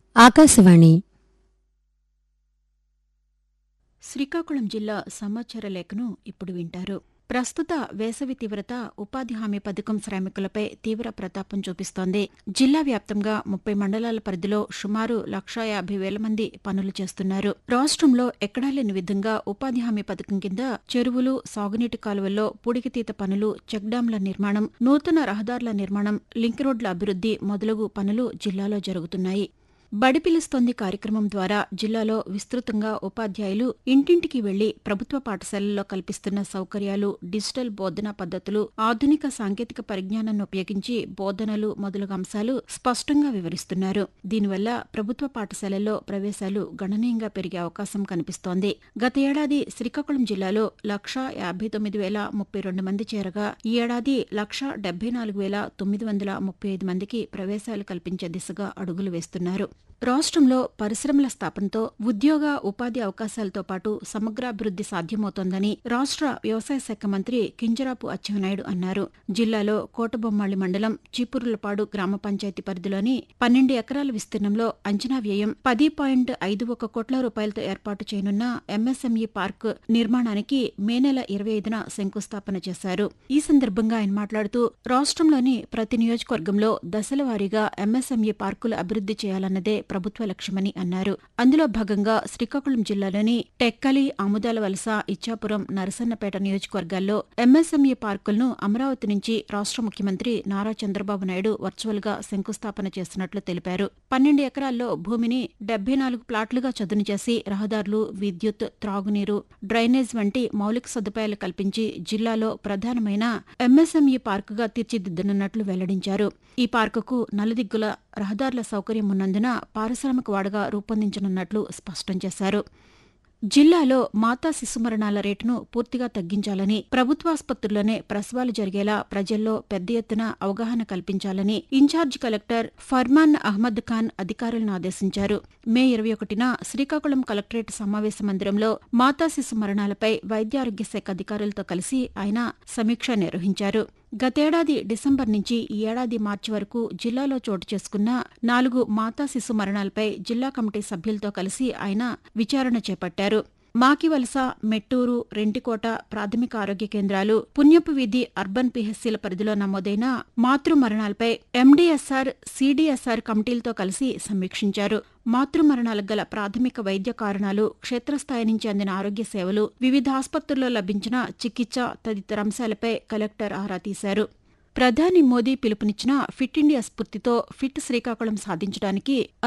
ఆకాశవాణి శ్రీకాకుళం జిల్లా సమాచార లేఖను ఇప్పుడు వింటారు ప్రస్తుత వేసవి తీవ్రత ఉపాధి హామీ పథకం శ్రామికులపై తీవ్ర ప్రతాపం చూపిస్తోంది జిల్లా వ్యాప్తంగా ముప్పై మండలాల పరిధిలో సుమారు లక్షా యాభై వేల మంది పనులు చేస్తున్నారు రాష్ట్రంలో ఎక్కడా లేని విధంగా ఉపాధి హామీ పథకం కింద చెరువులు సాగునీటి కాలువల్లో పూడికతీత పనులు చెక్ డ్యాంల నిర్మాణం నూతన రహదారుల నిర్మాణం లింక్ రోడ్ల అభివృద్ధి మొదలగు పనులు జిల్లాలో జరుగుతున్నాయి బడి పిలుస్తోంది కార్యక్రమం ద్వారా జిల్లాలో విస్తృతంగా ఉపాధ్యాయులు ఇంటింటికి వెళ్లి ప్రభుత్వ పాఠశాలల్లో కల్పిస్తున్న సౌకర్యాలు డిజిటల్ బోధనా పద్ధతులు ఆధునిక సాంకేతిక పరిజ్ఞానాన్ని ఉపయోగించి బోధనలు మొదలగు అంశాలు స్పష్టంగా వివరిస్తున్నారు దీనివల్ల ప్రభుత్వ పాఠశాలల్లో ప్రవేశాలు గణనీయంగా పెరిగే అవకాశం కనిపిస్తోంది గత ఏడాది శ్రీకాకుళం జిల్లాలో లక్షా యాభై తొమ్మిది వేల ముప్పై రెండు మంది చేరగా ఈ ఏడాది లక్షా డెబ్బై నాలుగు వేల తొమ్మిది వందల ముప్పై ఐదు మందికి ప్రవేశాలు కల్పించే దిశగా అడుగులు వేస్తున్నారు రాష్ట్రంలో పరిశ్రమల స్థాపనతో ఉద్యోగ ఉపాధి అవకాశాలతో పాటు సమగ్రాభివృద్ధి సాధ్యమవుతోందని రాష్ట్ర వ్యవసాయ శాఖ మంత్రి కింజరాపు అచ్చెన్నాయుడు అన్నారు జిల్లాలో కోటబొమ్మాళి మండలం చీపురులపాడు గ్రామ పంచాయతీ పరిధిలోని పన్నెండు ఎకరాల విస్తీర్ణంలో అంచనా వ్యయం పది పాయింట్ ఐదు ఒక కోట్ల రూపాయలతో ఏర్పాటు చేయనున్న ఎంఎస్ఎంఈ పార్క్ నిర్మాణానికి మే నెల ఇరవై ఐదున శంకుస్థాపన చేశారు ఈ సందర్భంగా ఆయన మాట్లాడుతూ రాష్ట్రంలోని ప్రతి నియోజకవర్గంలో దశల వారీగా ఎంఎస్ఎంఈ పార్కులు అభివృద్ధి చేయాలన్నదే ప్రభుత్వ లక్ష్యమని అన్నారు అందులో భాగంగా శ్రీకాకుళం జిల్లాలోని టెక్కలి ఆముదాల వలస ఇచ్చాపురం నరసన్నపేట నియోజకవర్గాల్లో ఎంఎస్ఎంఈ పార్కులను అమరావతి నుంచి రాష్ట్ర ముఖ్యమంత్రి నారా చంద్రబాబు నాయుడు వర్చువల్ గా శంకుస్థాపన చేస్తున్నట్లు తెలిపారు పన్నెండు ఎకరాల్లో భూమిని డెబ్బై నాలుగు ప్లాట్లుగా చదును చేసి రహదారులు విద్యుత్ త్రాగునీరు డ్రైనేజ్ వంటి మౌలిక సదుపాయాలు కల్పించి జిల్లాలో ప్రధానమైన ఎంఎస్ఎంఈ పార్కుగా తీర్చిదిద్దనున్నట్లు వెల్లడించారు ఈ పార్కుకు నలుదిగ్గుల రహదారుల సౌకర్యం ఉన్నందున పారిశ్రామిక వాడగా రూపొందించనున్నట్లు స్పష్టం చేశారు జిల్లాలో మాతా శిశు మరణాల రేటును పూర్తిగా తగ్గించాలని ప్రభుత్వాసుపత్రుల్లోనే ప్రసవాలు జరిగేలా ప్రజల్లో పెద్ద ఎత్తున అవగాహన కల్పించాలని ఇన్ఛార్జ్ కలెక్టర్ ఫర్మాన్ అహ్మద్ ఖాన్ అధికారులను ఆదేశించారు మే ఇరవై ఒకటిన శ్రీకాకుళం కలెక్టరేట్ సమావేశ మందిరంలో మాతా శిశు మరణాలపై వైద్యారోగ్య శాఖ అధికారులతో కలిసి ఆయన సమీక్ష నిర్వహించారు గతేడాది డిసెంబర్ నుంచి ఈ ఏడాది మార్చి వరకు జిల్లాలో చోటు చేసుకున్న నాలుగు మాతా శిశు మరణాలపై జిల్లా కమిటీ సభ్యులతో కలిసి ఆయన విచారణ చేపట్టారు మాకివలస మెట్టూరు రెంటికోట ప్రాథమిక ఆరోగ్య కేంద్రాలు పుణ్యపు వీధి అర్బన్ పిహెచ్సిల పరిధిలో నమోదైన మాతృ మరణాలపై ఎండీఎస్ఆర్ సిడిఎస్ఆర్ కమిటీలతో కలిసి సమీక్షించారు మాతృ మరణాలకు గల ప్రాథమిక వైద్య కారణాలు క్షేత్రస్థాయి నుంచి అందిన ఆరోగ్య సేవలు వివిధ ఆసుపత్రుల్లో లభించిన చికిత్స తదితర అంశాలపై కలెక్టర్ ఆరా తీశారు ప్రధాని మోదీ పిలుపునిచ్చిన ఫిట్ ఇండియా స్ఫూర్తితో ఫిట్ శ్రీకాకుళం సాధించడానికి